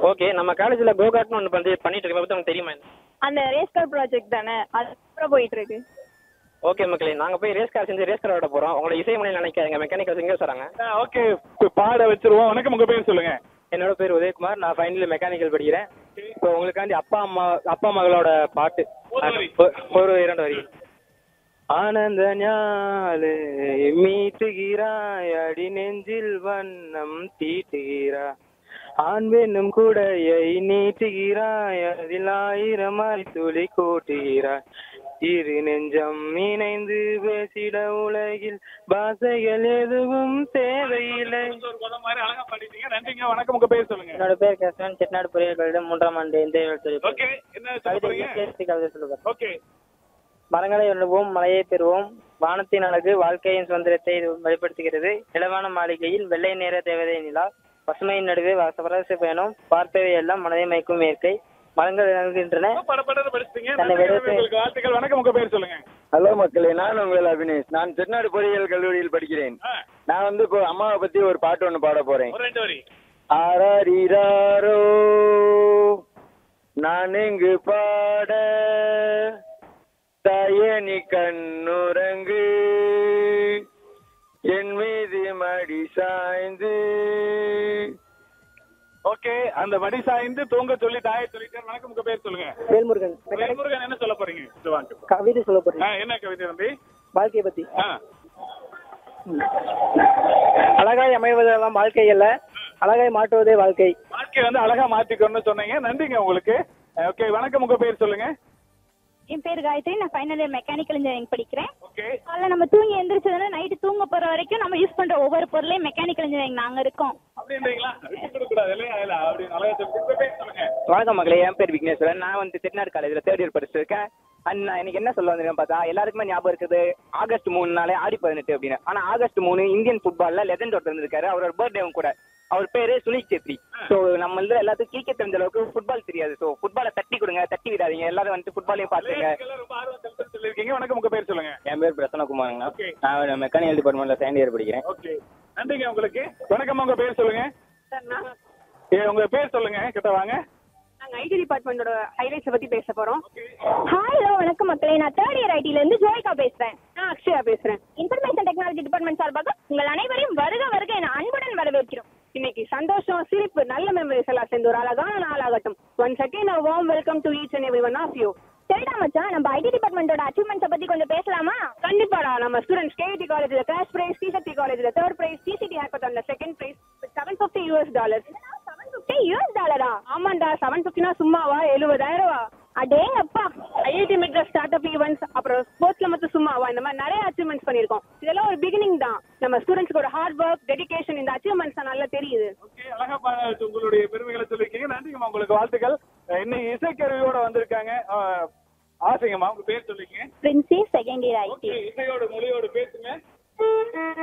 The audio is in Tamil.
ஓகே நம்ம காலேஜில் கோகாட்னு ஒன்று வந்து பண்ணிட்டு இருக்க பற்றி உங்களுக்கு தெரியுமா அந்த ரேஸ் கார் ப்ராஜெக்ட் தானே அது அப்புறம் போயிட்டு இருக்கு ஓகே மக்களே நாங்கள் போய் ரேஸ் கார் செஞ்சு ரேஸ் கார் விட போகிறோம் உங்களோட இசை மொழி நினைக்காதீங்க மெக்கானிக்கல் சிங்கர்ஸ் வராங்க ஓகே பாட வச்சிருவோம் வணக்கம் உங்க பேர் சொல்லுங்க என்னோட பேர் உதயகுமார் நான் ஃபைனல் மெக்கானிக்கல் படிக்கிறேன் இப்போ உங்களுக்காண்டி அப்பா அம்மா அப்பா மகளோட பாட்டு ஒரு வரி. ஒ- ஒரு இரண்டு வரி ஆனந்த ஞாலே மீட்டுகிறாய் அடி நெஞ்சில் வண்ணம் தீட்டுகிறாய் ஆண் பெண்ணும் கூடையை நீட்டுகிறாய் அதில் ஆயிரமாய் துளி கூட்டுகிறாய் இரு நெஞ்சம் இணைந்து பேசிட உலகில் பாஷைகள் எதுவும் தேவையில்லை ஒரு பதம் மாதிரி அழகா பாடிட்டீங்க நன்றிங்க வணக்கம் உங்க பேர் சொல்லுங்க என்னோட பேர் கேசவன் செட்டிநாடு பொறியியல் கல்லூரி மூன்றாம் ஆண்டு இந்த ஓகே என்ன சொல்ல போறீங்க கவிதை சொல்லுவார் ஓகே மரங்களை எண்ணுவோம் மழையை பெறுவோம் வானத்தின் அழகு வாழ்க்கையின் சுதந்திரத்தை இது வெளிப்படுத்துகிறது இளவான மாளிகையில் வெள்ளை நேர தேவதை நிலா பசுமையின் நடுவே வசவரசு பயணம் பார்ப்பவை எல்லாம் மனதை மயக்கும் இயற்கை மரங்கள் இறங்குகின்றன படப்பட படிச்சிட்டீங்க தன்னை நன்றி, விடுத்து- உங்களுக்கு வாழ்த்துக்கள் வணக்கம் உங்க பேர் சொல்லுங்க ஹலோ மக்களே நான் உங்கள் அபினேஷ் நான் செட்டிநாடு பொறியியல் கல்லூரியில் படிக்கிறேன் ஆ, நான் வந்து இப்போ அம்மாவை பத்தி ஒரு பாட்டு ஒன்று பாட போறேன் ஒரு ரெண்டு வரி ஆராரிராரோ நான் எங்கு பாட தயனி கண்ணுறங்கு என் மீது மடி சாய்ந்து ஓகே அந்த வடி சாய்ந்து தூங்க சொல்லி தாயை சொல்லிட்டார் வணக்கம் உங்க பேர் சொல்லுங்க வேல்முருகன் வேல்முருகன் என்ன சொல்ல போறீங்க இது வாங்க கவிதை சொல்ல போறேன் ஆ, என்ன கவிதை தம்பி வாழ்க்கையை பத்தி ஆ, அழகாய் அமைவதெல்லாம் வாழ்க்கை அல்ல அழகாய் மாற்றுவதே வாழ்க்கை வாழ்க்கையை வந்து அழகா மாத்திக்கணும்னு சொன்னீங்க நன்றிங்க உங்களுக்கு ஓகே வணக்கம் உங்க பேர் சொல்லுங்க என் பேர் காயத்ரி நான் ஃபைனல் இயர் மெக்கானிக்கல் இன்ஜினியரிங் படிக்கிறேன் ஓகே அதில் நம்ம தூங்கி எந்திரிச்சதுல நைட்டு தூங்க போற வரைக்கும் நம்ம யூஸ் பண்ற ஒவ்வொரு பொருளையும் மெக்கானிக்கல் இன்ஜினியரிங் நாங்க இருக்கோம் அப்படின்றீங்களா விட்டு கொடுக்க கூடாது இல்லையா இல்ல அப்படி அழகா சொல்லி உங்க பேர் சொல்லுங்க வணக்கம் மகளே என் பேர் விக்னேஸ்வரன் நான் வந்து செட்டிநாடு காலேஜில் தேர்ட் இயர் படிச்சிருக்கேன் அண்ட் நான் எனக்கு என்ன சொல்ல வந்திருக்கேன் பார்த்தா எல்லாருக்குமே ஞாபகம் இருக்குது ஆகஸ்ட் மூணு நாளே ஆடி பதினெட்டு அப்படின்னு ஆனா ஆகஸ்ட் மூணு இந்தியன் ஃபுட்பால்ல லெஜண்ட் ஒருத்தர் இருந்திருக்காரு அவரோட பர்த்டேவும் கூட அவர் பேரு சுனில் சேத்ரி ஸோ நம்ம வந்து எல்லாத்துக்கும் கிரிக்கெட் தெரிஞ்ச அளவுக்கு ஃபுட்பால் தெரியாது ஸோ ஃபுட்பாலை தட்டி கொடுங்க தட்டி விடாதீங்க எல்லாரும் வந்து ஃபுட்பாலையும் பார்த்துங்க லேடிஸ்க்கெல்லாம் ரொம்ப ஆர்வம் செலுத்துன்னு சொல்லியிருக்கீங்க வணக்கம் உங்க பேர் சொல்லுங்க என் பேர் பிரசன்னகுமாருங்கண்ணா Okay. நான் மெக்கானிக்கல் டிபார்ட்மெண்ட்ல செகண்ட் இயர் படிக்கிறேன் ஓகே நன்றிங்க உங்களுக்கு வணக்கம் உங்க பேர் சொல்லுங்க ஏ உங்க பேர் சொல்லுங்க கிட்ட வாங்க நாங்கள் ஐடி டிபார்ட்மெண்டோட ஹைலைட்ஸை பற்றி பேச போகிறோம் ஹாய் ஹலோ வணக்கம் மக்களே நான் தேர்ட் இயர் ஐடிலேருந்து ஜோய்கா பேசுகிறேன் நான் அக்ஷயா பேசுகிறேன் இன்ஃபர்மேஷன் டெக்னாலஜி டிபார்ட்மெண்ட் சார்பாக உங்கள் அனைவரையும் வருக வருக என அன்புடன் வரவேற்கிறோம் இன்னைக்கு சந்தோஷம் சிரிப்பு நல்ல மெமரிஸ் எல்லாம் சேர்ந்து ஒரு அழகான நாளாகட்டும் one second warm welcome to each and every one of you சரிடா மச்சான் நம்ம ஐடி டிபார்ட்மெண்டோட அச்சீவ்மெண்ட்ஸை பத்தி கொஞ்சம் பேசலாமா கண்டிப்பாடா நம்ம ஸ்டூடெண்ட்ஸ் கேடி காலேஜ்ல கிளாஸ் பிரைஸ் டிசக்தி காலேஜ்ல தேர்ட் பிரைஸ் டிசிடி ஹேக்கத்தான்ல second prize seven fifty US dollars seven fifty US டாலரா ஆமாண்டா செவன் ஃபிஃப்டினா சும்மாவா எழுபதாயிரம் ரூபா அடேங்கப்பா IIT Madras startup events அப்புறம் ஸ்போர்ட்ஸ்ல மட்டும் சும்மாவா இந்த மாதிரி நிறைய அச்சீவ்மெண்ட்ஸ் பண்ணியிருக்கோம் இதெல்லாம் ஒரு பிகினிங் தான் நம்ம ஸ்டூடெண்ட்ஸ்க்கு ஒரு ஹார்ட் ஒர்க் டெடிகேஷன் இந்த அச்சீவ்மெண்ட்ஸ் நல்லா தெரியுது ஓகே அழகா பா- உங்களுடைய பெருமைகளை சொல்லியிருக்கீங்க நன்றிங்கம்மா உங்களுக்கு வாழ்த்துக்கள் இன்னைக்கு இசைக்கருவியோட வந்திருக்காங்க ஆ, ஆசைங்கம்மா உங்க பேர் சொல்லிங்க பிரின்சி செகண்ட் இயர் ஓகே இசையோட மொழியோட பேசுங்க